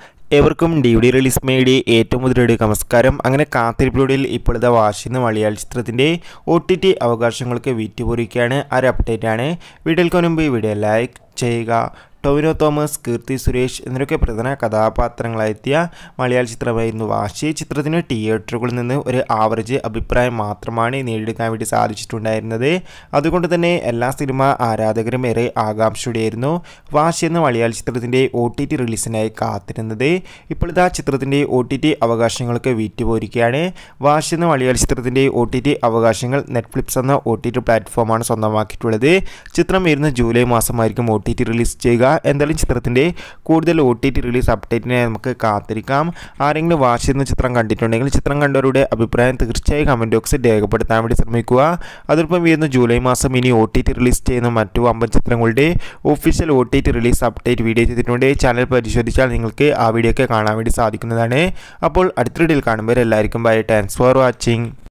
ഏവർക്കും D D release മേടി ഏറ്റവും മുതലൊരു നമസ്കാരം അങ്ങനെ കാത്തിരിപ്പിലൂടെ ഇപ്പോഴത്തെ വാശിന്ന് മലയാള ചിത്രത്തിൻ്റെ ഒ ടി ടി അവകാശങ്ങൾക്ക് വിറ്റുപൊറിക്കുകയാണ് ആ ഒരു അപ്ഡേറ്റ് ആണ് വീഡിയോയ്ക്ക് മുൻപ് ഈ വീഡിയോ ലൈക്ക് ചെയ്യുക ടൊവിനോ തോമസ് കീർത്തി സുരേഷ് എന്നിവരൊക്കെ പ്രധാന കഥാപാത്രങ്ങളായെത്തിയ മലയാള ചിത്രമായിരുന്നു വാശി ചിത്രത്തിന് തിയേറ്ററുകളിൽ നിന്ന് ഒരു ആവറേജ് അഭിപ്രായം മാത്രമാണ് നേടിയെടുക്കാൻ വേണ്ടി സാധിച്ചിട്ടുണ്ടായിരുന്നത് അതുകൊണ്ട് തന്നെ എല്ലാ സിനിമ ആരാധകരും ഏറെ ആകാംക്ഷയോടെയായിരുന്നു വാശി എന്ന മലയാള ചിത്രത്തിൻ്റെ ഒ ടി ടി റിലീസിനായി കാത്തിരുന്നത് ഇപ്പോഴത്തെ ചിത്രത്തിൻ്റെ ഒ ടി ടി അവകാശങ്ങൾക്ക് വിറ്റുപോയിരിക്കുകയാണ് വാശി എന്ന മലയാള ചിത്രത്തിൻ്റെ ഒ ടി ടി അവകാശങ്ങൾ നെറ്റ്ഫ്ലിക്സ് എന്ന ഒ ടി ടി പ്ലാറ്റ്ഫോമാണ് സ്വന്തമാക്കിയിട്ടുള്ളത് ചിത്രം വരുന്ന ജൂലൈ മാസമായിരിക്കും ഒ ടി ടി റിലീസ് ചെയ്യുക എന്തായാലും ചിത്രത്തിൻ്റെ കൂടുതൽ ഒ ടി ടി റിലീസ് അപ്ഡേറ്റിനെ നമുക്ക് കാത്തിരിക്കാം ആരെങ്കിലും വാശി എന്ന ചിത്രം കണ്ടിട്ടുണ്ടെങ്കിൽ ചിത്രം കണ്ടവരുടെ അഭിപ്രായം തീർച്ചയായും കമൻറ്റ് ബോക്സിൽ രേഖപ്പെടുത്താൻ വേണ്ടി ശ്രമിക്കുക അതോടൊപ്പം വരുന്ന ജൂലൈ മാസം ഇനി ഒ ടി ടി റിലീസ് ചെയ്യുന്ന മറ്റു അമ്പൻ ചിത്രങ്ങളുടെ official O T T release update video ചെയ്തിട്ടുണ്ട് ചാനൽ പരിശോധിച്ചാൽ നിങ്ങൾക്ക് ആ വീഡിയോ ഒക്കെ കാണാൻ വേണ്ടി സാധിക്കുന്നതാണ് അപ്പോൾ അടുത്ത വീഡിയോയിൽ കാണുമ്പോൾ എല്ലാവർക്കും ബൈ താങ്ക്സ് ഫോർ വാച്ചിങ്